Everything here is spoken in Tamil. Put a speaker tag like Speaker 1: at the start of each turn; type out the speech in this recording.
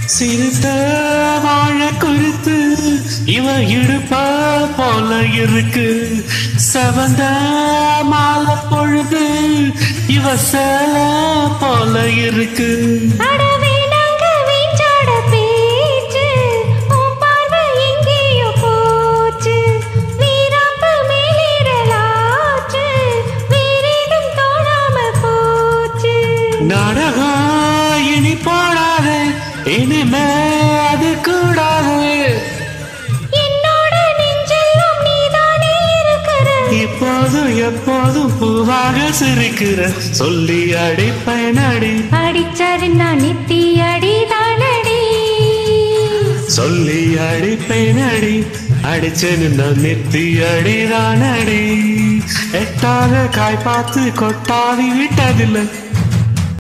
Speaker 1: சிறுத்த வாழ குறித்து இவ இடுப்ப போல இருக்கு செவந்த மாலை பொழுது இவ சேல போல இருக்கு
Speaker 2: அடவே நாங்க வீச்சோட பேச்சு உன் பார்வை எங்கேயோ போச்சு வீராப்பு மேலிரலாச்சு வேறேதும் தோணாம போச்சு
Speaker 1: நாடகம் இனி போடாது இனிமே அது கூடாது
Speaker 2: என்னோட நெஞ்செல்லாம் நீதானே இருக்கிற
Speaker 1: இப்போதும் எப்போதும் பூவாக சிரிக்கிற சொல்லி அடிப்பேன் அடி
Speaker 2: அடிச்சாரு நான் நித்தி அடிதானடி
Speaker 1: சொல்லி அடிப்பேன் அடி அடிச்சேன்னு நான் நெத்தி அடிதான் அடி எட்டாத காய் பார்த்து கொட்டாவி விட்டதில்லை